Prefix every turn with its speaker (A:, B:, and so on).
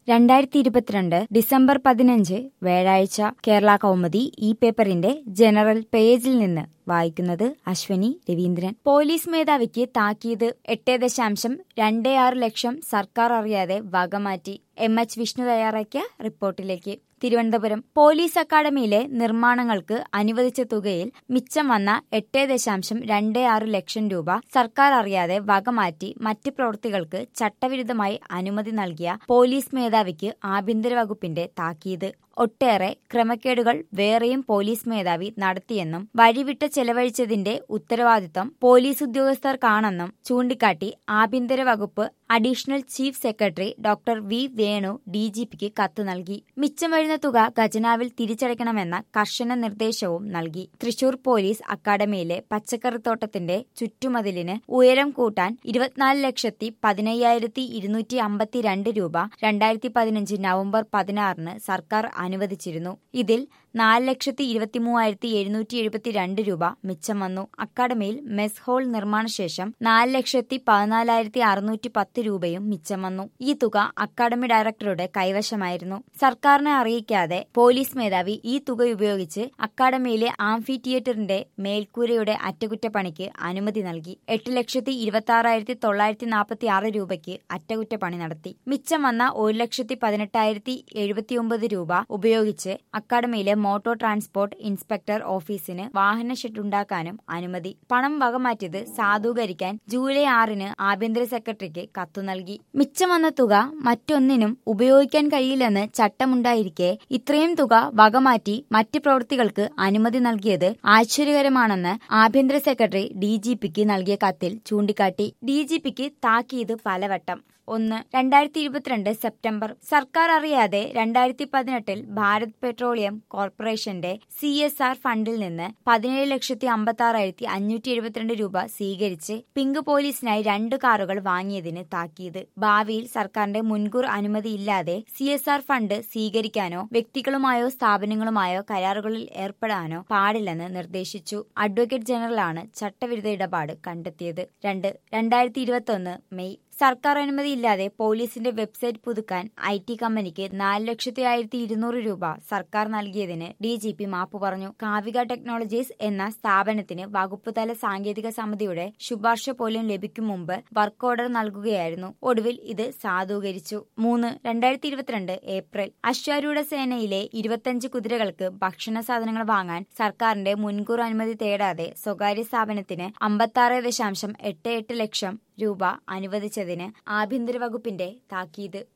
A: രണ്ടായിരത്തി ഇരുപത്തിരണ്ട് ഡിസംബർ പതിനഞ്ച് വ്യാഴാഴ്ച കേരള കൗമുദി ഈ പേപ്പറിന്റെ ജനറൽ പേജിൽ നിന്ന് വായിക്കുന്നത് അശ്വനി രവീന്ദ്രൻ പോലീസ് മേധാവിക്ക് താക്കീത് എട്ട് ദശാംശം രണ്ട് ആറ് ലക്ഷം സർക്കാർ അറിയാതെ വകമാറ്റി എം എച്ച് വിഷ്ണു തയ്യാറാക്കിയ റിപ്പോർട്ടിലേക്ക് തിരുവനന്തപുരം പോലീസ് അക്കാദമിയിലെ നിർമ്മാണങ്ങൾക്ക് അനുവദിച്ച തുകയിൽ മിച്ചം വന്ന എട്ട് ദശാംശം രണ്ട് ആറ് ലക്ഷം രൂപ സർക്കാർ അറിയാതെ വകമാറ്റി മറ്റ് പ്രവൃത്തികൾക്ക് ചട്ടവിരുദ്ധമായി അനുമതി നൽകിയ പോലീസ് മേധാവിക്ക് ആഭ്യന്തര വകുപ്പിന്റെ താക്കീത് ഒട്ടേറെ ക്രമക്കേടുകൾ വേറെയും പോലീസ് മേധാവി നടത്തിയെന്നും വഴിവിട്ട് ചെലവഴിച്ചതിന്റെ ഉത്തരവാദിത്തം പോലീസ് ഉദ്യോഗസ്ഥർക്കാണെന്നും ചൂണ്ടിക്കാട്ടി ആഭ്യന്തര വകുപ്പ് additional chief secretary doctor V Venu ഡിജിപിക്ക് കത്ത് നൽകി മിച്ചം വരുന്ന തുക ഖജനാവിൽ തിരിച്ചടയ്ക്കണമെന്ന കർശന നിർദ്ദേശവും നൽകി തൃശൂർ പോലീസ് അക്കാദമിയിലെ പച്ചക്കറിത്തോട്ടത്തിന്റെ ചുറ്റുമതിലിന് ഉയരം കൂട്ടാൻ ഇരുപത്തിനാല് ലക്ഷത്തി പതിനയ്യായിരത്തി ഇരുന്നൂറ്റി അമ്പത്തിരണ്ട് രൂപ രണ്ടായിരത്തി പതിനഞ്ച് നവംബർ പതിനാറിന് സർക്കാർ അനുവദിച്ചിരുന്നു ഇതിൽ നാല് ലക്ഷത്തി ഇരുപത്തി മൂവായിരത്തി എഴുന്നൂറ്റി എഴുപത്തിരണ്ട് രൂപ മിച്ചം വന്നു അക്കാദമിയിൽ മെസ് ഹാൾ നിർമ്മാണ ശേഷം നാല് ലക്ഷത്തി പതിനാലായിരത്തി അറുന്നൂറ്റി പത്ത് രൂപയും മിച്ചം വന്നു ഈ തുക അക്കാദമി ഡയറക്ടറുടെ കൈവശമായിരുന്നു സർക്കാരിനെ അറിയിക്കാതെ പോലീസ് മേധാവി ഈ തുക ഉപയോഗിച്ച് അക്കാദമിയിലെ ആംഫി തിയേറ്ററിന്റെ മേൽക്കൂരയുടെ അറ്റകുറ്റപ്പണിക്ക് അനുമതി നൽകി എട്ട് ലക്ഷത്തി ഇരുപത്തി ആറായിരത്തി തൊള്ളായിരത്തി നാൽപ്പത്തി ആറ് രൂപയ്ക്ക് അറ്റകുറ്റപ്പണി നടത്തി മിച്ചം വന്ന ഒരു ലക്ഷത്തി പതിനെട്ടായിരത്തി എഴുപത്തിയൊമ്പത് രൂപ ഉപയോഗിച്ച് അക്കാദമിയിലെ മോട്ടോർ ട്രാൻസ്പോർട്ട് ഇൻസ്പെക്ടർ ഓഫീസിന് വാഹന ഷെഡ് ഉണ്ടാക്കാനും അനുമതി പണം വകമാറ്റിയത് സാധൂകരിക്കാൻ ജൂലൈ ആറിന് ആഭ്യന്തര സെക്രട്ടറിക്ക് കത്തു നൽകി മിച്ചം വന്ന തുക മറ്റൊന്നിനും ഉപയോഗിക്കാൻ കഴിയില്ലെന്ന് ചട്ടമുണ്ടായിരിക്കെ ഇത്രയും തുക വകമാറ്റി മറ്റ് പ്രവൃത്തികൾക്ക് അനുമതി നൽകിയത് ആശ്ചര്യകരമാണെന്ന് ആഭ്യന്തര സെക്രട്ടറി ഡിജിപിക്ക് നൽകിയ കത്തിൽ ചൂണ്ടിക്കാട്ടി ഡിജിപിക്ക് താക്കീത് പലവട്ടം ഒന്ന് രണ്ടായിരത്തി ഇരുപത്തിരണ്ട് സെപ്റ്റംബർ സർക്കാർ അറിയാതെ രണ്ടായിരത്തി പതിനെട്ടിൽ ഭാരത് പെട്രോളിയം കോർപ്പറേഷന്റെ സി എസ് ആർ ഫണ്ടിൽ നിന്ന് പതിനേഴ് ലക്ഷത്തി അമ്പത്തി ആറായിരത്തി അഞ്ഞൂറ്റി എഴുപത്തിരണ്ട് രൂപ സ്വീകരിച്ച് പിങ്ക് പോലീസിനായി രണ്ട് കാറുകൾ വാങ്ങിയതിന് താക്കീത് ഭാവിയിൽ സർക്കാരിന്റെ മുൻകൂർ അനുമതിയില്ലാതെ സി എസ് ആർ ഫണ്ട് സ്വീകരിക്കാനോ വ്യക്തികളുമായോ സ്ഥാപനങ്ങളുമായോ കരാറുകളിൽ ഏർപ്പെടാനോ പാടില്ലെന്ന് നിർദ്ദേശിച്ചു അഡ്വക്കേറ്റ് ജനറലാണ് ചട്ടവിരുദ്ധ ഇടപാട് കണ്ടെത്തിയത് രണ്ട് രണ്ടായിരത്തി ഇരുപത്തി മെയ് സർക്കാർ അനുമതിയില്ലാതെ പോലീസിന്റെ വെബ്സൈറ്റ് പുതുക്കാൻ ഐ ടി കമ്പനിക്ക് നാല് ലക്ഷത്തി ആയിരത്തി ഇരുന്നൂറ് രൂപ സർക്കാർ നൽകിയതിന് ഡി ജി പി മാപ്പ് പറഞ്ഞു കാവിക ടെക്നോളജീസ് എന്ന സ്ഥാപനത്തിന് വകുപ്പുതല സാങ്കേതിക സമിതിയുടെ ശുപാർശ പോലും ലഭിക്കും മുമ്പ് വർക്ക് ഓർഡർ നൽകുകയായിരുന്നു ഒടുവിൽ ഇത് സാധൂകരിച്ചു മൂന്ന് രണ്ടായിരത്തി ഇരുപത്തിരണ്ട് ഏപ്രിൽ അശ്വാരൂഢ സേനയിലെ ഇരുപത്തിയഞ്ച് കുതിരകൾക്ക് ഭക്ഷണ സാധനങ്ങൾ വാങ്ങാൻ സർക്കാരിന്റെ മുൻകൂർ അനുമതി തേടാതെ സ്വകാര്യ സ്ഥാപനത്തിന് അമ്പത്തി ദശാംശം എട്ട് എട്ട് ലക്ഷം രൂപ അനുവദിച്ചതിന് ആഭ്യന്തര വകുപ്പിന്റെ താക്കീത്